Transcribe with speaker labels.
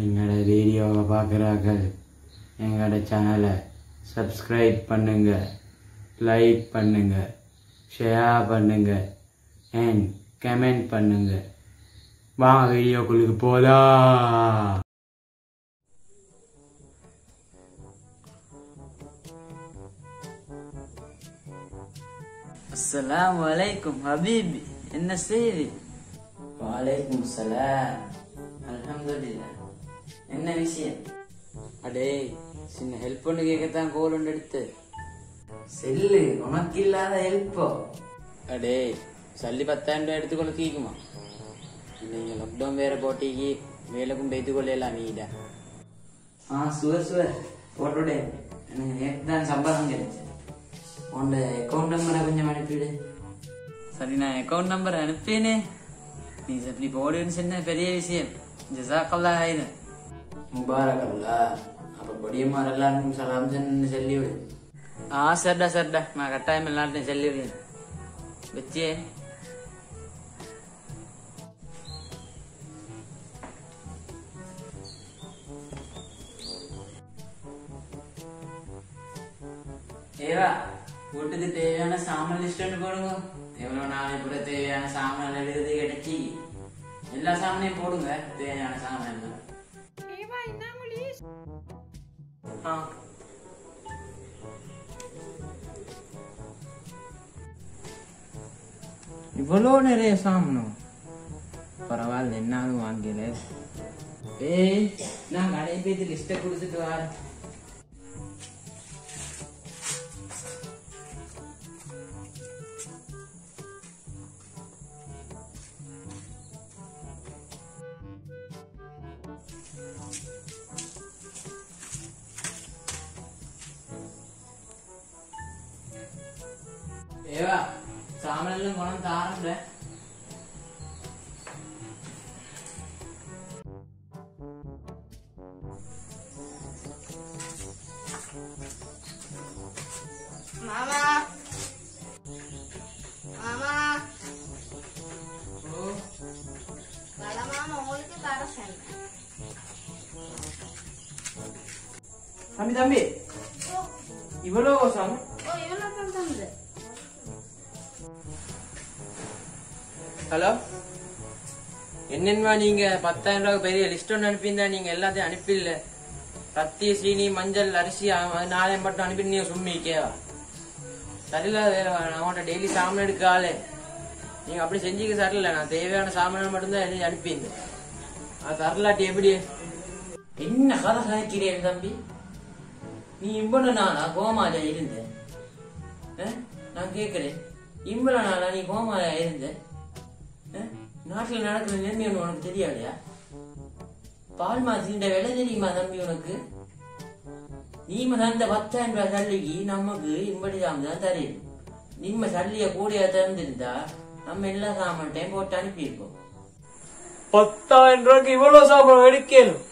Speaker 1: எங்களோட வீடியோவை பார்க்குறாக்கள் எங்களோட சேனலை சப்ஸ்கிரைப் பண்ணுங்க லைக் பண்ணுங்க ஷேர் பண்ணுங்க அண்ட் கமெண்ட் பண்ணுங்க வாங்க வீடியோக்குள்ளுக்கு போலாம்
Speaker 2: அஸ்ஸலாமு அலைக்கும் ஹபீபி என்ன செய்தி
Speaker 1: வலைக்கும் சலாம் அல்ஹம்துலில்லா
Speaker 2: என்ன விஷயம்
Speaker 1: அடே சின்ன ஹெல்ப் பண்ணு கேட்கத்தான் கோல் ஒன்று எடுத்து
Speaker 2: செல்லு உனக்கு இல்லாத ஹெல்ப்போ
Speaker 1: அடே சல்லி பத்தாயிரம் ரூபாய் எடுத்துக்கொள்ள கீக்குமா நீங்க லாக்டவுன் வேற போட்டிக்கு வேலைக்கும் பெய்து கொள்ளலாம் நீடா
Speaker 2: ஆ சுவர் சுவர் போட்டுவிடு எனக்கு நேற்று தான் சம்பளம் கிடைச்சு உன்னோட அக்கௌண்ட் நம்பரை கொஞ்சம் அனுப்பிவிடு சரி நான் அக்கௌண்ட் நம்பர் அனுப்பினே நீ அப்படி போடுன்னு சொன்ன பெரிய விஷயம் ஜசாக்கல்லா ஆயிரும் முபாரக் அல்லா அப்ப பொடியம்மார் எல்லாருக்கும் சலாம் சொன்னு சொல்லிவிடு ஆ சரிடா சரிடா நான் கட்டாயம் எல்லார்ட்டையும் சொல்லிவிடுறேன் வச்சே ஏவா வீட்டுக்கு தேவையான சாமான் லிஸ்ட் ஒன்று போடுங்க எவ்வளவு நாளைக்கு கூட தேவையான சாமான் எழுதுறது கிடைச்சி எல்லா சாமானையும் போடுங்க தேவையான சாமான் எல்லாம் ஆ. இவ்வளோ நிறைய சாமானம் பரவாயில்ல என்னாலும் வாங்கல ஏய் நான் கடை போய் லிஸ்ட்டை கொடுத்துட்டு வரேன் ஏவா சாமனெல்லாம் குணம் தாரம்ல
Speaker 3: மாமா மாமா
Speaker 2: ஓ
Speaker 3: வட மாமா உங்களுக்கு தர சொன்னேன்
Speaker 2: தம்பி தம்பி
Speaker 3: ஓ
Speaker 2: இவ்வளோ சாமி
Speaker 3: ஓ இவ்வளோ தான் தந்தது
Speaker 2: ஹலோ என்னென்ன நீங்க பத்தாயிரம் ரூபாய் பெரிய லிஸ்ட் ஒன்று அனுப்பியிருந்தா நீங்க எல்லாத்தையும் அனுப்பிடல கத்தி சீனி மஞ்சள் அரிசி அ- நாளையும் மட்டும் அனுப்பி நீங்க சும்மிக்கேவா சரியில்ல வேலை நான் உன்ட்ட டெய்லி சாமான் எடுக்க ஆளு நீங்க அப்படி செஞ்சுக்க சரியில்ல நான் தேவையான சாமான் மட்டும்தான் எழுதி அனுப்பியிருந்தேன் அது தரலாட்டி எப்படி என்ன கதை கதைக்கிறேன் தம்பி நீ இவ்வளவு நாளா கோமால இருந்த அஹ்? நான் கேக்குறேன் இவ்வளவு நாளா நீ கோமால இருந்த அஹ்? நாட்டுல நடக்கிற நிலைமை ஒண்ணு உனக்கு தெரியாதையா பால் மாசின்ற விலை தெரியுமா தம்பி உனக்கு நீ தந்த பத்தாயிரம் ரூபாய் சல்லிக்கு நமக்கு இப்படிதான் தான் தரேன் நிம்ம சல்லிய கூடிய தந்திருந்தா நம்ம எல்லா சாமான்ட்டையும் போட்டு அனுப்பியிருப்போம்
Speaker 4: பத்தாயிரம் ரூபாய்க்கு இவ்வளவு சாப்பாடு எடுக்கணும்